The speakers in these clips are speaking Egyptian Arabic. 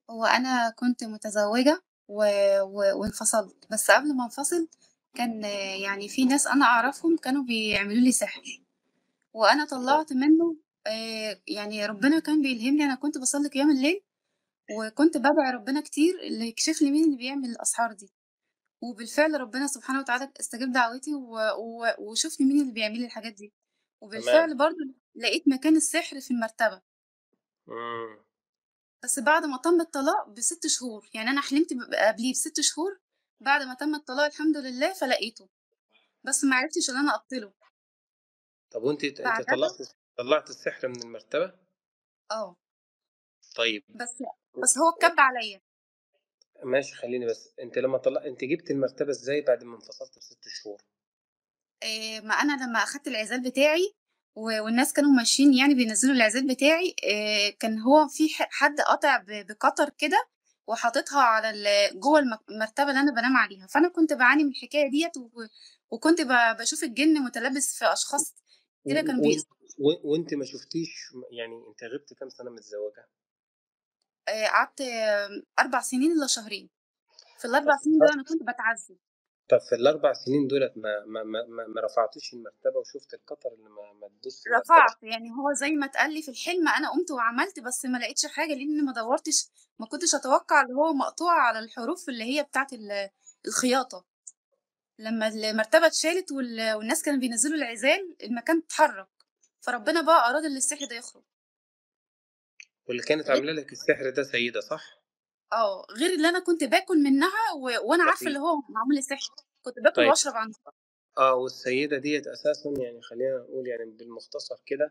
هو أنا كنت متزوجة و و وانفصلت، بس قبل ما انفصل كان يعني في ناس أنا أعرفهم كانوا بيعملوا لي سحر، وأنا آه. طلّعت منه آآ يعني ربنا كان بيلهمني أنا كنت باصلّي قيام الليل، وكنت بادعي ربنا كتير اللي يكشف لي مين اللي بيعمل الأسحار دي، وبالفعل ربنا سبحانه وتعالى استجاب دعوتي و و وشوف لي مين اللي بيعمل لي الحاجات دي، تمام. وبالفعل برضه لقيت مكان السحر في المرتبة. إمم. بس بعد ما تم الطلاق ب6 شهور، يعني أنا حلمت ب قبليه ب6 شهور، بعد ما تم الطلاق الحمد لله فلقيته، بس ما عرفتش إن أنا أبطله. طب وأنتِ ت أنتِ بعدها طلّعتِ الس طلّعتِ السحر من المرتبة؟ آه. طيب بس و بس هو و اتكب عليَّ. ماشي خلّيني بس، أنتِ لمّا طل أنتِ جبتِ المرتبة إزاي بعد ما انفصلتِ ب6 شهور؟ آآ ما أنا لمّا أخدت العزال بتاعي و والناس كانوا ماشيين يعني بينزّلوا العزال بتاعي، آآ كان هو في ح حد قاطع ب بقطر كده وحاططها على ال جوّه الم المرتبة اللي أنا بانام عليها، فأنا كنت باعاني من الحكاية ديّة و وكنت ب باشوف الجِن متلبّس في أشخاص و كتيرة كانوا و بيأذوا و وأنتِ ما شُفتيش م يعني أنتِ غِبتِ كام سَنة متزوّجة؟ آآ قعدت 4 سنين إلّا شهرين، في طب ال4 في سنين دول أنا كنت باتعذّب. طب في ال4 سنين دُولة ما ما ما ما ما رفعتيش المرتبة وشُفتِ القطر اللي م مدبوس في المرتبة؟ رفعت، يعني هو زي ما اتقال لي في الحلم أنا قُمت وعملت، بس ما لقيتش حاجة لإني ما دوّرتش ما كنتش أتوقع اللي هو مقطوع على الحروف اللي هي بتاعة ال الخياطة، لمّا المرتبة اتشالت وال والناس كانوا بينزّلوا العزال المكان اتحرّك، فربنا بقى أراد إن السحر ده يخرج. واللي كانت غير عاملة لِك السحر ده سيدة صح؟ آه، غير اللي أنا كنت باكل منها و وأنا عارفة اللي طيب هو معمول لي سحر، كنت باكل طيب واشرب عندها. آه، والسيدة ديّة أساسًا يعني خلّينا نقول يعني بالمختصر كده،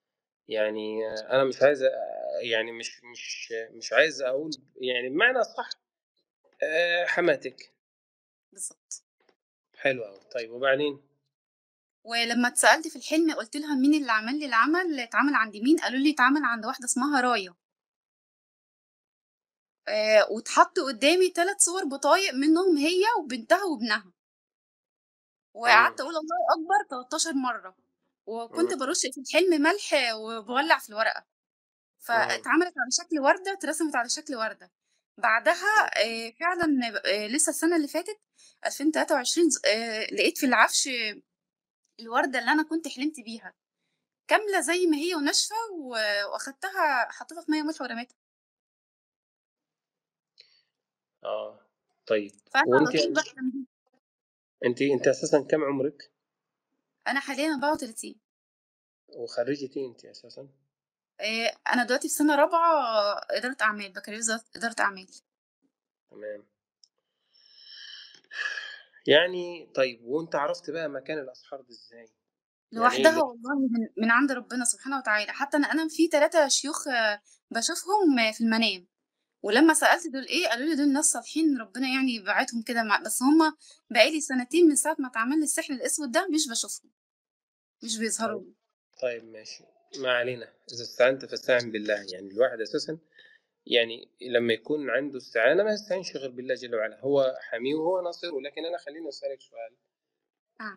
يعني أنا مش عايز آآ يعني مش مش مش عايز أقول يعني بمعنى أصح آآ حماتِك. بالضبط. حلو أوي، طيب وبعدين؟ ولمّا اتسألت في الحلم قُلت لها مين اللي عمل لي العمل، اتعمل عند مين، قالوا لي اتعمل عند واحدة اسمها راية. آآ واتحط قدّامي 3 صور بطايق منهم هي وبنتها وابنها. إمم. وقعدت أقول الله أكبر 13 مرّة، إمم. وكنت بارُش في الحلم ملح وباولّع في الورقة، إمم. فاتعملت على شكل وردة، اترسمت على شكل وردة. بعدها إمم. آآ فعلًا ب آآ لسه السنة اللي فاتت 2023 ز آآ لقيت في العفش الوردة اللي أنا كنت حلمت بيها، كاملة زي ما هي وناشفة و وأخدتها حطيتها في مَيّة وملح ورميتها. آه، طيب فأنا على وأنتِ طول باحلم بيها. أنتِ أنتِ أساسًا كام عمرِك؟ أنا حاليًا 34. وخريجة إيه أنتِ أساسًا؟ آآ أنا دلوقتي في سنة رابعة إدارة أعمال، بكالوريوس إدارة إدارة أعمال. تمام. يعني طيب وأنتِ عرفتِ بقى مكان الأسحار دي إزاي؟ يعني إيه لوحدها اللي والله من من عند ربنا سبحانه وتعالى، حتى أنا أنا في 3 شيوخ باشوفهم في المنام، ولمّا سألت دول إيه، قالوا لي دول ناس صالحين ربنا يعني باعتهم كده مع بس هُم بقى لي سنتين من ساعة ما اتعمل لي السحر الأسود ده مش باشوفهم، مش بيظهروا طيب لي. طيب ماشي، ما علينا، إذا استعنت فاستعن بالله، يعني الواحد أساسًا يعني لمّا يكون عنده استعانة ما يستعينش غير بالله جل وعلا، هو حاميه وهو ناصره، لكن أنا خلّيني أسألِك سؤال آه.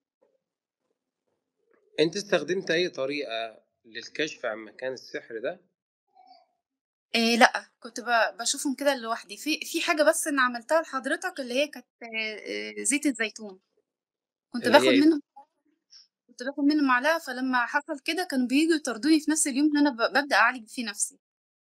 أنتِ استخدمتِ أي طريقة للكشف عن مكان السحر ده؟ آآ لأ، كنت ب باشوفهم كده لوحدي، في في حاجة بس أنا عملتها لحضرتك اللي هي كانت آآ زيت الزيتون، كنت اللي هي باخد إيه منه بقى؟ كنت باخد منه معلقة، فلمّا حصل كده كانوا بييجوا يطاردوني في نفس اليوم اللي أنا ب بابدأ أعالج فيه نفسي.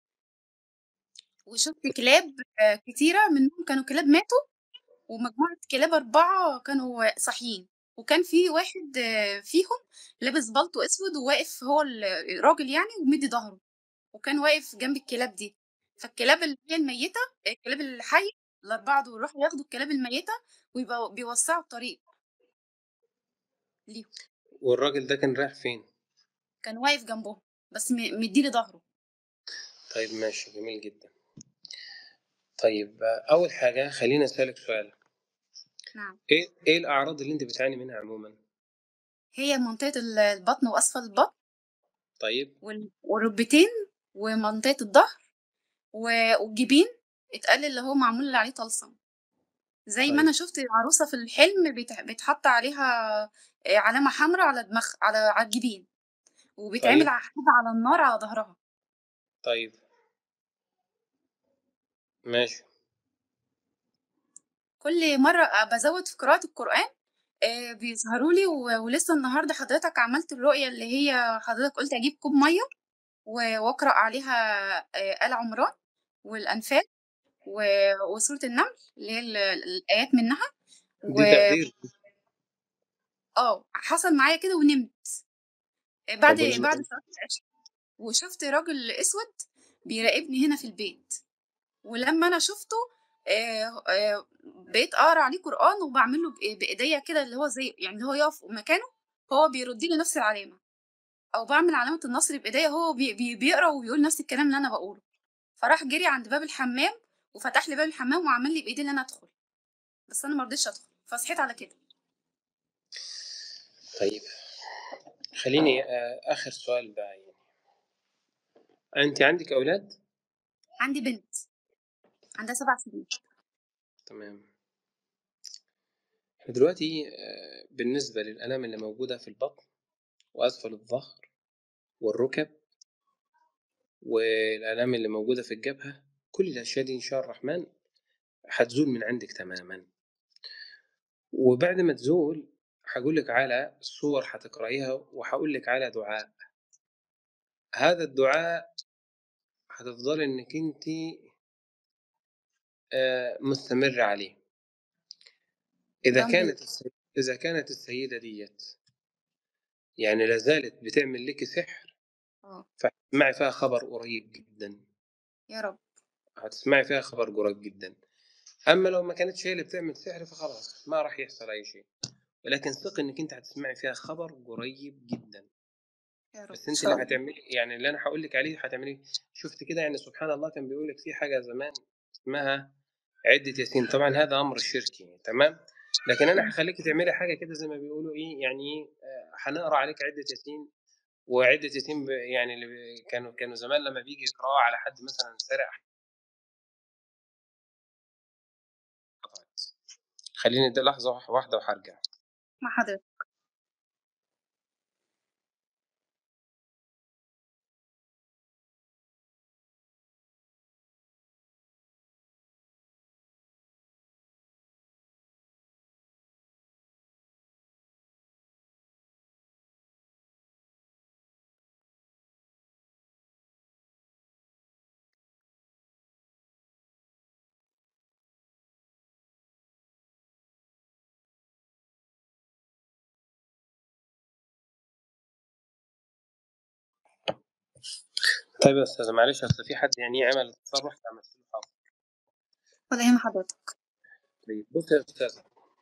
وشُفت كلاب كتيرة منهم كانوا كلاب ماتوا، ومجموعة كلاب 4 كانوا صاحيين، وكان في واحد فيهم لابس بالطو أسود وواقف هو ال راجل يعني ومدّي ضهره، وكان واقف جنب الكلاب دي، فالكلاب اللي هي الميتة الكلاب الحية ال4 دول راحوا ياخدوا الكلاب الميتة ويبقوا بيوسّعوا الطريق. ليهم. والراجل ده كان رايح فين؟ كان واقف جنبهم، بس م مدّي لي ضهره. طيب ماشي، جميل جدًا. طيب أول حاجة خلّيني أسألِك سؤال. نعم. إيه إيه الأعراض اللي أنتِ بتعاني منها عمومًا؟ هي منطقة ال البطن وأسفل البطن. طيب. وال والركبتين ومنطقة الضهر و والجبين، اتقال لي اللي هو معمول عليه طلسم. زي ما أنا طيب. شُفت عروسة في الحلم بيت بيتحط عليها آآ علامة حمرا على دماغها على على الجبين، وبيتعمل طيب. ع حاجة على النار على ضهرها. طيب. ماشي. كل مرّة أ بازوّد في قراءة القرآن آآ بيظهروا لي و ولسه النهارده حضرتك عملت الرؤية اللي هي حضرتك قُلت أجيب كوب مَيّة و وأقرأ عليها آآ آل عمران والأنفال و وسورة النمل اللي هي ال الآيات منها و دي تقدير. آه، حصل معايا كده ونمت. آآ بعد طب وال بعد صلاة العشا وشُفت راجل أسود بيراقبني هنا في البيت، ولمّا أنا شُفته آآ آآ بقيت أقرا عليه قرآن وباعمل له بإ بإيديّا كده اللي هو زي يعني اللي هو يقف مكانه، هو بيرُد لي نفس العلامة، أو باعمل علامة النصر بإيديّا هو بي بي بيقرا وبيقول نفس الكلام اللي أنا باقوله، فراح جري عند باب الحمام وفتح لي باب الحمام وعمل لي بإيديه إن أنا أدخل، بس أنا ما رضيتش أدخل، فصحيت على كده. طيب، خلّيني آآ آخر سؤال بقى يعني. أنتِ عندِك أولاد؟ عندي بنت، عندها 7 سنين. تمام. إحنا دلوقتي آآ بالنسبة للآلام اللي موجودة في البطن وأسفل الضهر والرُكَب والآلام اللي موجودة في الجبهة، كل الأشياء دي إن شاء الرحمن هتزول من عندِك تمامًا. وبعد ما تزول هاقول لِك على صور هتقرأيها وهاقول لِك على دعاء. هذا الدعاء هتفضلي إنِّك أنتِ آآ مستمرة عليه. إذا بأمر الله. كانت الس إذا كانت السيدة ديّة يعني لا زالت بتعمل ليكِ سحر آه. فهتسمعي فيها خبر قريب جدًا. يا رب. هتسمعي فيها خبر قريب جدًا. أمّا لو ما كانتش هي اللي بتعمل سحر فخلاص ما راح يحصل أي شيء. ولكن ثقي إنِّك أنتِ هتسمعي فيها خبر قريب جدًا. يا رب بس إن أنتِ شاء اللي الله. هتعملي يعني اللي أنا هاقول لِك عليه هتعمليه. شُفتِ كده يعني سبحان الله كان بيقول لِك في حاجة زمان اسمها عِدّة ياسين، طبعًا هذا أمر شركي تمام، لكن أنا إمم. هاخلّيكِ تعملي حاجة كده زي ما بيقولوا إيه، يعني إيه، آآ هنقرا عليكِ عِدّة ياسين وعِدّة ياسين ب يعني اللي ب كانوا كانوا زمان لمّا بييجي يقرأوها على حد مثلًا سارق قطعت. خلّيني د لحظة واح واحدة وهارجع. مع حضرتك. طيب يا أستاذة معلش أصل في حد يعني عمل تصرُّف فعملت له حظر. ولا يهم حضرتك. طيب بُصّي يا أستاذة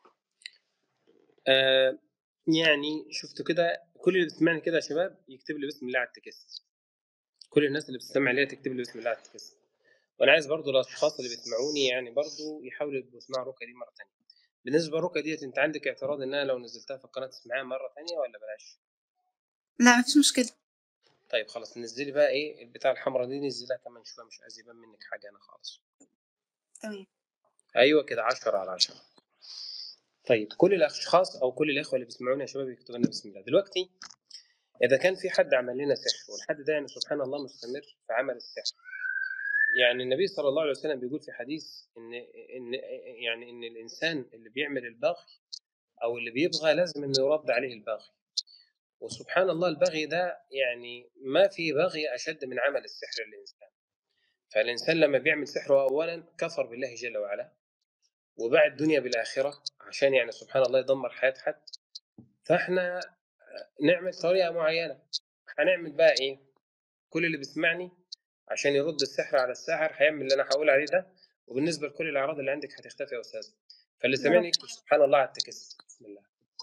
آآ يعني شُفتوا كده كل اللي بيسمعني كده يا شباب يكتب لي بسم الله على التكست. كل الناس اللي بتستمع ليّا تكتب لي بسم الله على التكست. وأنا عايز برضه الأشخاص اللي بيسمعوني يعني برضه يحاولوا يبقوا يسمعوا الرُقية دي مرّة تانية. بالنسبة للرُقية ديّة أنتِ عندِك اعتراض إن أنا لو نزّلتها في القناة تسمعيها مرّة تانية والّا بلاش؟ لأ ما فيش مشكلة. طيب خلاص نزّلي بقى إيه البتاعة الحمرا دي نزّليها كمان شوية مش عايز يبان منِّك حاجة هنا خالص. تمام. أيوه كده 10 على 10. طيب كل الأشخاص أو كل الإخوة اللي بيسمعوني يا شباب يكتبوا لنا بسم الله. دلوقتي إذا كان في حد عمل لنا سحر والحد ده يعني سبحان الله مستمر في عمل السحر. يعني النبي صلى الله عليه وسلم بيقول في حديث إن إن يعني إن الإنسان اللي بيعمل البغي أو اللي بيبغى لازم إنه يُرَد عليه البغي. وسبحان الله البغي ده يعني ما في بغي أشد من عمل السحر للإنسان. فالإنسان لمّا بيعمل سحر هو أولًا كفر بالله جل وعلا وباع الدنيا بالآخرة عشان يعني سبحان الله يدمّر حياة حد. فإحنا نعمل طريقة معيّنة. هنعمل بقى إيه، كل اللي بيسمعني عشان يرُد السحر على الساحر هيعمل اللي أنا هاقول عليه ده وبالنسبة لكل الأعراض اللي عندِك هتختفي يا أستاذة. فاللي يا سامعني رب. يكتب سبحان الله على التكست. بسم الله.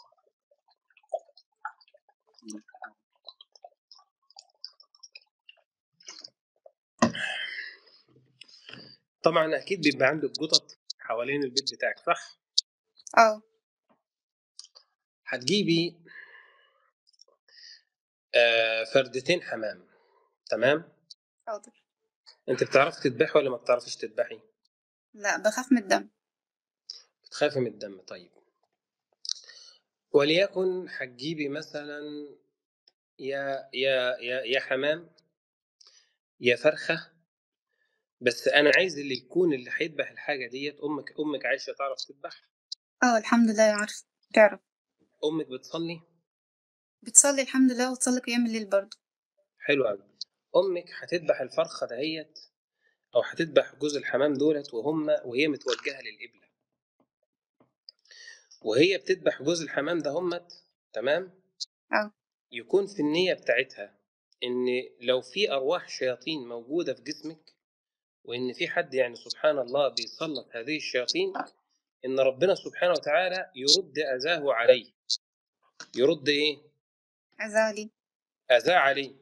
طبعًا أكيد بيبقى عندِك قطط حوالين البيت بتاعِك صح؟ آه. هتجيبي آآ فردتين حمام تمام؟ حاضر. أنتِ بتعرفي تدبحي والّا ما بتعرفيش تدبحي؟ لأ باخاف من الدم. بتخافي من الدم طيب. وليكن هتجيبي مثلًا يا يا يا يا حمام، يا فرخة، بس أنا عايز اللي يكون اللي هيدبح الحاجة ديّة أمِك أمِك عايشة تعرف تدبح؟ آه، الحمد لله عارفة، تعرف. أمِك بتصلّي؟ بتصلّي الحمد لله وتصلّي قيام الليل برضه. حلو أوي. أمِك هتدبح الفرخة دهيّة أو هتدبح جوز الحمام دُولة وهُم وهي متوجهة للقبلة. وهي بتدبح جوز الحمام دهُمّة تمام؟ آه. يكون في النية بتاعتها إن لو في أرواح شياطين موجودة في جسمِك وإن في حد يعني سبحان الله بيسلّط هذه الشياطين، إن ربنا سبحانه وتعالى يرُد أذاه عليه. يرُد إيه؟ أذاه عليه. أذاه عليه.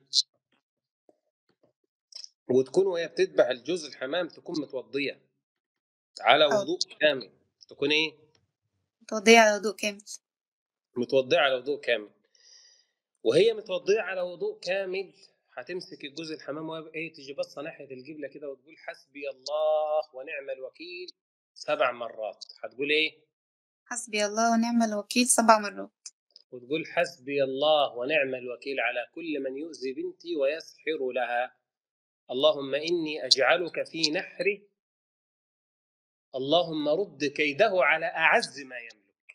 وتكون وهي بتدبح الجوز الحمام تكون متوضية على آه. وضوء كامل. تكون إيه؟ متوضية على وضوء كامل. متوضية على وضوء كامل. وهي متوضية على وضوء كامل هتمسك الجوز الحمام وهي إيه تيجي باصة ناحية القبلة كده وتقول حسبي الله ونعم الوكيل 7 مرات. هتقول إيه؟ حسبي الله ونعم الوكيل 7 مرات. وتقول حسبي الله ونعم الوكيل على كل من يؤذي بنتي ويسحر لها. اللهم إني أجعلك في نحري اللهم رُد كيده على أعز ما يملك.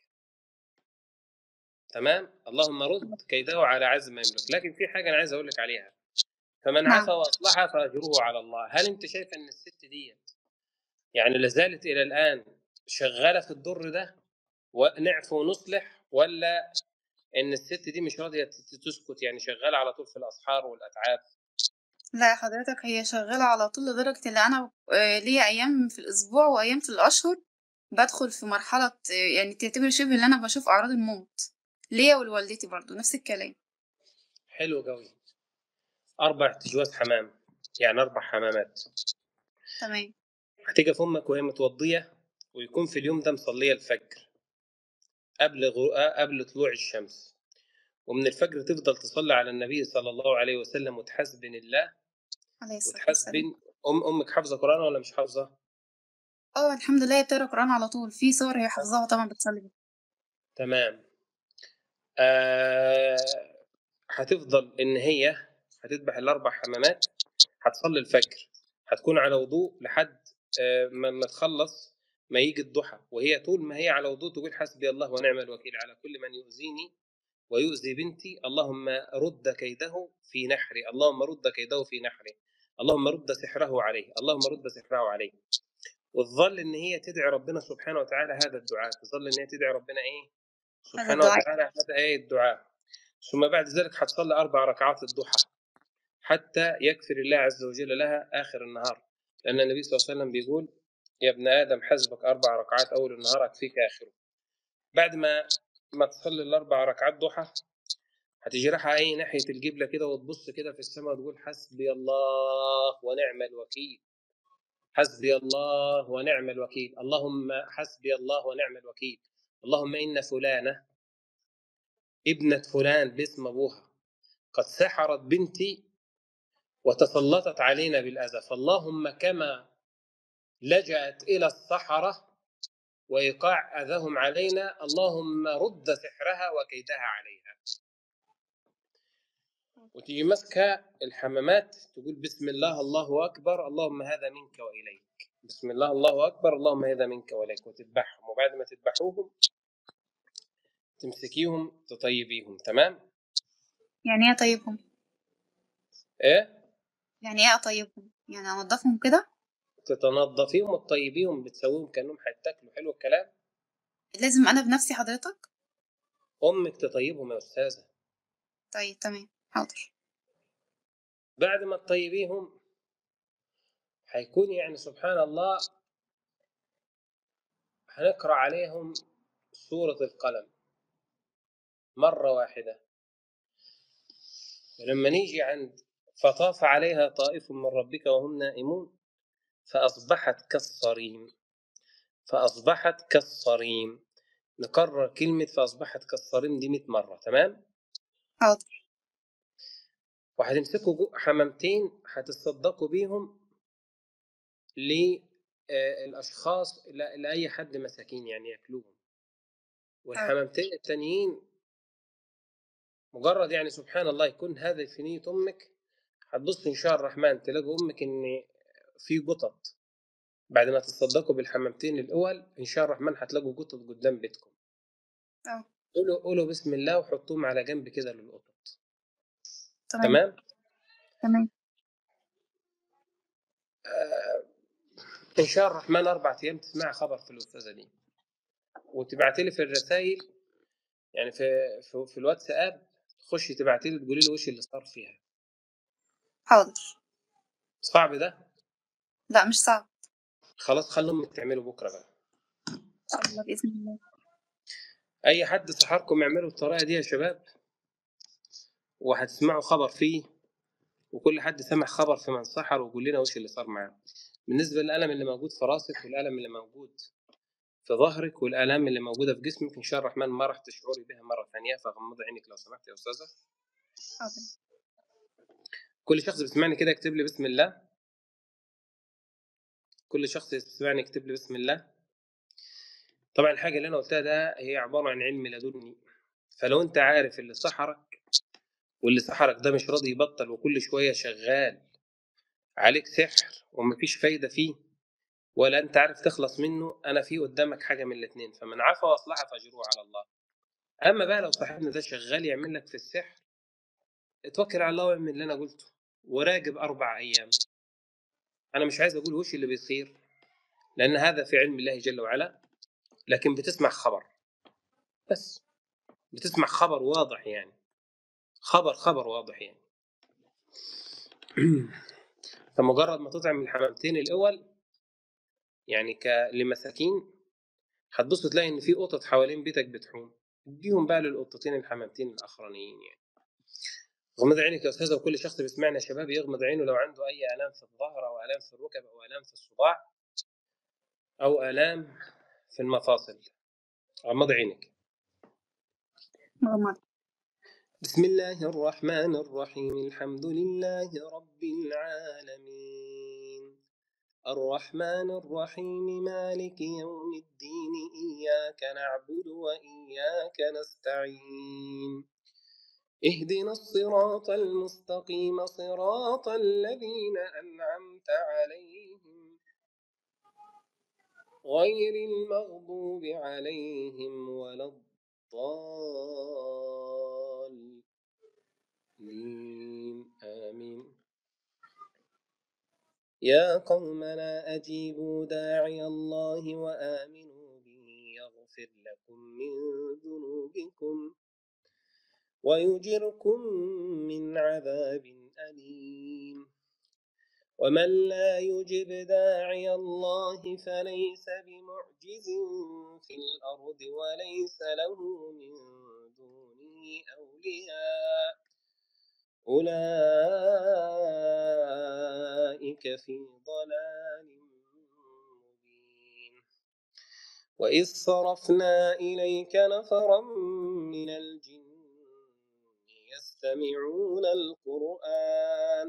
تمام؟ اللهم رُد كيده على أعز ما يملك. لكن في حاجة أنا عايز أقول لِك عليها. فمن نعم. عفا وأصلح فأجره على الله. هل أنتِ شايفة إن الست ديّة يعني لا زالت إلى الآن شغّالة في الضُر ده ونعفو ونصلح والّا إن الست دي مش راضية ت ت تسكت يعني شغّالة على طول في الأسحار والأتعاب؟ لأ حضرتك هي شغّالة على طول لدرجة اللي أنا آآ ليّا أيام في الأسبوع وأيام في الأشهر بادخل في مرحلة يعني تعتبر شِبه اللي أنا باشوف أعراض الموت. ليّا ولوالدتي برضه نفس الكلام. حلو أوي. 4 أجواز حمام، يعني 4 حمامات. تمام. هتيجي أمِك وهي متوضية ويكون في اليوم ده مصلية الفجر. قبل غ آآ قبل طلوع الشمس. ومن الفجر تفضل تصلّي على النبي صلى الله عليه وسلم وتحاسبن الله عليه الصلاة والسلام. وتحاسبن أم أمِك حافظة قرآن والّا مش حافظة؟ آه الحمد لله هي بتقرا قرآن على طول، في سور هي حافظاها طبعًا بتصلّي بيها. تمام. آآ هتفضل إن هي هتدبح ال4 حمامات، هتصلّي الفجر، هتكون على وضوء لحد آآ ما ما تخلّص ما ييجي الضحى، وهي طول ما هي على وضوء تقول حسبي الله ونعم الوكيل على كل من يؤذيني ويؤذي بنتي، اللهم رُد كيده في نحري، اللهم رُد كيده في نحري، اللهم رُد سحره عليه، اللهم رُد سحره عليه. وتظل إن هي تدعي ربنا سبحانه وتعالى هذا الدعاء، تظل إن هي تدعي ربنا إيه؟ سبحانه الدعاء. وتعالى هذا إيه الدعاء. ثم بعد ذلك هتصلّي 4 ركعات الضحى حتى يغفر الله عز وجل لها آخر النهار. لأن النبي صلى الله عليه وسلم بيقول: "يا ابن آدم حسبك 4 ركعات أول النهار أكفيك آخره." بعد ما ما تصلّي ال4 ركعات ضحى هتيجي رايحة أي ناحية القبلة كده وتبُص كده في السما وتقول حسبي الله ونعم الوكيل. حسبي الله ونعم الوكيل، اللهم حسبي الله ونعم الوكيل، اللهم إن فلانة ابنة فلان باسم أبوها قد سحرت بنتي وتسلّطت علينا بالأذى، فاللهم كما لجأت إلى السحرة وإيقاع أذاهم علينا، اللهم رُد سحرها وكيدها عليها. وتيجي ماسكة الحمامات تقول بسم الله الله أكبر، اللهم هذا منك وإليك. بسم الله الله أكبر، اللهم هذا منك وإليك وتدبحهم، وبعد ما تدبحوهم تمسكيهم تطيبيهم، تمام؟ يعني إيه أطيبهم؟ إيه؟ يعني إيه أطيبهم؟ يعني أنضفهم كده؟ تتنضفيهم وتطيبيهم بتسويهم كأنهم هيتاكلوا، حلو الكلام؟ لازم أنا بنفسي حضرتك؟ أمِك تطيبهم يا أستاذة. طيب تمام، حاضر. بعد ما تطيبيهم هيكون يعني سبحان الله هنقرأ عليهم سورة القلم مرة واحدة. ولمّا نيجي عند فطاف عليها طائف من ربك وهم نائمون فأصبحت كالصريم، فأصبحت كالصريم. نكرر كلمة فأصبحت كالصريم دي 100 مرة، تمام؟ حاضر. وهتمسكوا جو حمامتين هتتصدقوا بيهم ل آآ الأشخاص ل لأي حد مساكين يعني ياكلوهم. والحمامتين التانيين مجرد يعني سبحان الله يكون هذا في نية أمِك، هتبُصّي إن شاء الرحمن تلاقي أمِك إن في قطط بعد ما تتصدقوا بالحمامتين الاول ان شاء الرحمن هتلاقوا قطط قدام بيتكم اه قولوا قولوا بسم الله وحطوهم على جنب كده للقطط تمام تمام تمام ان شاء الرحمن اربع ايام تسمع خبر في الاستاذه دي وتبعتي لي في الرسائل يعني في في, في الواتساب تخشي تبعتي لي تقولي لي وش اللي صار فيها حاضر صعب ده لا مش صعب خلاص خلوا امك تعملوا بكره بقى ان شاء الله باذن الله اي حد سحركم يعملوا الطريقه دي يا شباب وهتسمعوا خبر فيه وكل حد سمع خبر في من سحر ويقول لنا وش اللي صار معاه بالنسبه للالم اللي موجود في راسك والالم اللي موجود في ظهرك والالام اللي موجوده في جسمك ان شاء الرحمن ما راح تشعري بها مره ثانيه فغمضي عينك لو سمحت يا استاذه حاضر كل شخص بيسمعني كده يكتب لي بسم الله كل شخص يسمعني يكتب لي بسم الله طبعا الحاجه اللي انا قلتها ده هي عباره عن علم لدني فلو انت عارف اللي سحرك واللي سحرك ده مش راضي يبطل وكل شويه شغال عليك سحر ومفيش فايده فيه ولا انت عارف تخلص منه انا في قدامك حاجه من الاثنين فمن عفا واصلح فاجره على الله اما بقى لو صاحبنا ده شغال يعمل لك في السحر اتوكل على الله واعمل اللي انا قلته وراقب اربع ايام انا مش عايز اقول وش اللي بيصير لان هذا في علم الله جل وعلا لكن بتسمع خبر بس بتسمع خبر واضح يعني خبر خبر واضح يعني فمجرد ما تطعم الحمامتين الاول يعني ك لمساكين هتبص تلاقي ان في قطط حوالين بيتك بتحوم اديهم بقى للقطتين الحمامتين الاخرانيين يعني غمض عينك يا استاذه وكل شخص بيسمعنا يا شباب يغمض عينه لو عنده اي الام في الظهر او الام في الركب او الام في الصداع او الام في المفاصل غمض عينك مغمض بسم الله الرحمن الرحيم الحمد لله رب العالمين الرحمن الرحيم مالك يوم الدين إياك نعبد وإياك نستعين اهدنا الصراط المستقيم صراط الذين أنعمت عليهم غير المغضوب عليهم ولا الضالين آمين يا قومنا أجيبوا داعي الله وآمنوا به يغفر لكم من ذنوبكم ويجركم من عذاب أليم ومن لا يجب داعي الله فليس بمعجز في الأرض وليس له من دونه أولياء أولئك في ضلال مبين وإذ صرفنا إليك نفرا من الجن يستمعون القرآن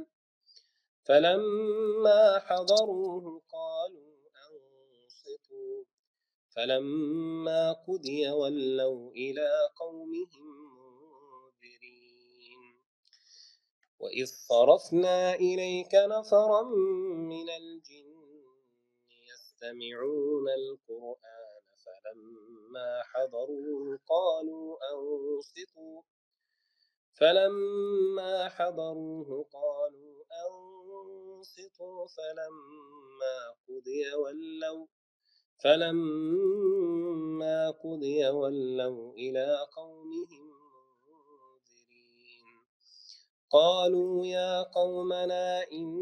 فلما حضروه قالوا أنصتوا فلما قضي ولوا إلى قومهم منذرين وإذ صرفنا إليك نفرا من الجن يستمعون القرآن فلما حضروه قالوا أنصتوا فلما حضروه قالوا أنصتوا فلما قضي ولوا فلما قضي ولوا إلى قومهم منذرين قالوا يا قومنا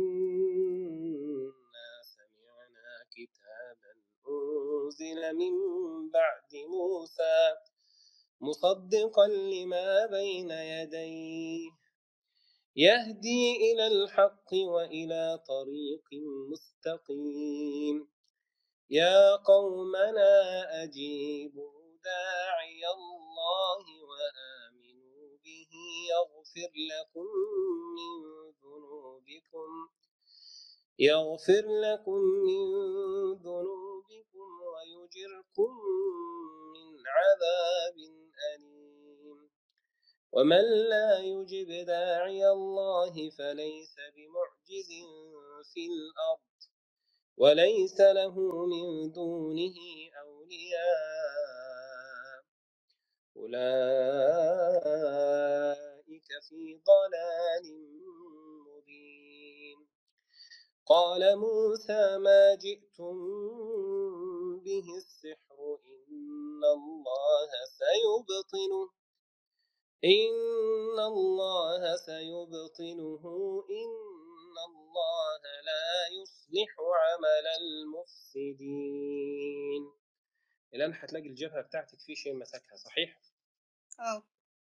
إنا سمعنا كتابا أنزل من بعد موسى مصدقا لما بين يديه يهدي إلى الحق وإلى طريق مستقيم يا قومنا أجيبوا داعي الله وآمنوا به يغفر لكم من ذنوبكم يغفر لكم من ذنوبكم ويجركم من عذاب أليم ومن لا يجب داعي الله فليس بمعجز في الأرض وليس له من دونه أولياء أولئك في ضلال مبين قال موسى ما جئتم به السحر إن الله سيبطله إن الله سيبطله إن الله لا يصلح عمل المفسدين الآن هتلاقي الجبهة بتاعتك في شيء مسكها صحيح؟ اه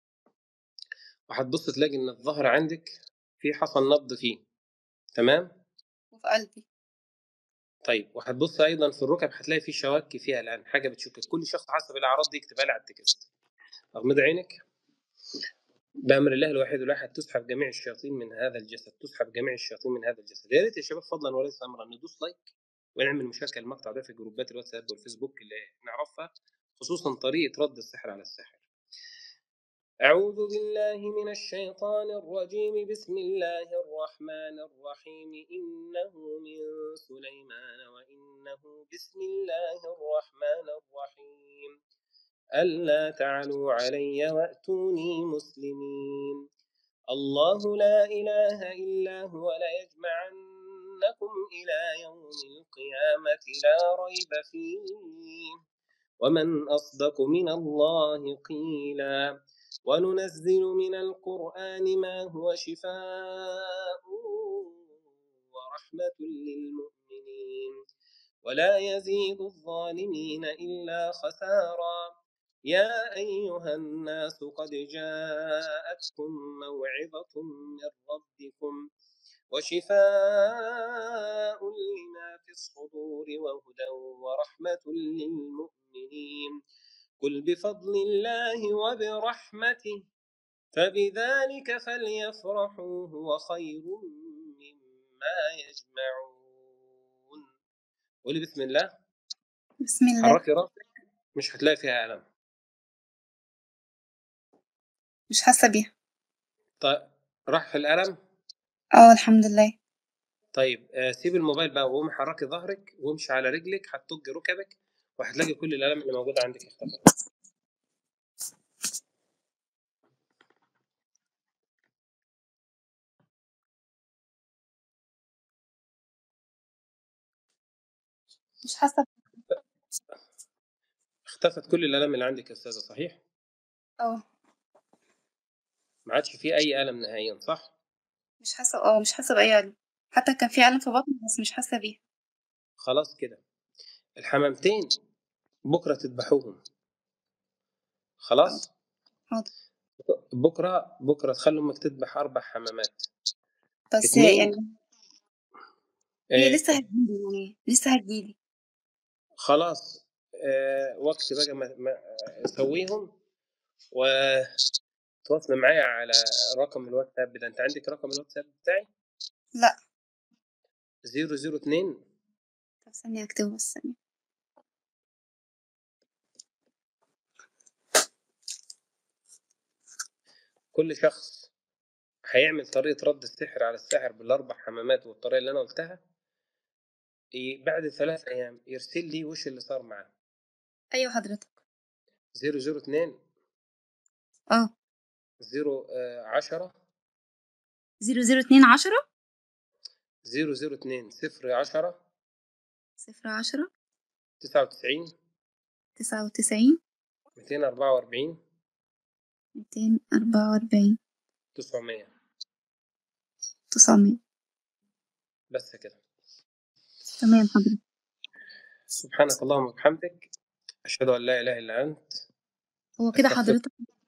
وهتبص تلاقي إن الظهر عندك في حصل نبض فيه تمام؟ وفي قلبي طيب وهتبص أيضا في الركب هتلاقي في شواكي فيها الآن حاجة بتشكك كل شخص حسب الأعراض دي يكتبها لي على التكست أغمض عينك بأمر الله الواحد الأحد تسحب جميع الشياطين من هذا الجسد تسحب جميع الشياطين من هذا الجسد يا ريت يا شباب فضلا وليس أمرا ندوس لايك ونعمل مشاركة المقطع ده في جروبات الواتساب والفيسبوك اللي نعرفها خصوصا طريقة رد السحر على الساحر أعوذ بالله من الشيطان الرجيم بسم الله الرحمن الرحيم إنه من سليمان وإنه بسم الله الرحمن الرحيم ألا تعلوا علي وأتوني مسلمين الله لا إله إلا هو ليجمعنكم إلى يوم القيامة لا ريب فيه ومن أصدق من الله قيلا وننزل من القرآن ما هو شفاء ورحمة للمؤمنين ولا يزيد الظالمين إلا خسارا يا أيها الناس قد جاءتكم موعظة من ربكم وشفاء لما في الصدور وهدى ورحمة للمؤمنين قل بفضل الله وبرحمته فبذلك فليفرحوا هو خير مما يجمعون قولي بسم الله بسم الله حركي راسك مش هتلاقي فيها ألم مش حاسة بيها طيب راح في الألم اه الحمد لله طيب آه، سيب الموبايل بقى وقومي حركي ظهرك وامشي على رجلك هتطج ركبك وهتلاقي كل الالم اللي موجوده عندك اختفت مش حاسة اختفت كل الالم اللي عندك يا استاذه صحيح اه ما عادش فيه اي الم نهائيا صح مش حاسة اه مش حاسة بأي ألم حتى كان في ألم في بطني بس مش حاسة بيه خلاص كده الحمامتين بكره تذبحوهم خلاص حاضر بكره بكره تخلي امك تذبح اربع حمامات بس اتنين. يعني هي إيه، لسه هتجيلي يعني لسه هتجيلي خلاص آه وقت بقى ما, ما آه، سويهم وتواصل معايا على رقم الواتساب ده انت عندك رقم الواتساب بتاعي لا 002 طب ثانية أكتبه بس ثانية كل شخص هيعمل طريقة رد السحر على الساحر بالأربع حمامات والطريقة اللي أنا قلتها ي- بعد ثلاث أيام يرسل لي وش اللي صار معاه أيوة حضرتك 002 اه 010 زيرو زيرو اتنين عشرة 002 010 صفر عشرة 99 تسعة وتسعين 244 ميتين أربعة وأربعين 900 تسعمية بس كده تمام حضرتك سبحانك اللهم وبحمدك أشهد أن لا إله إلا أنت هو كده أستغفرك. حضرتك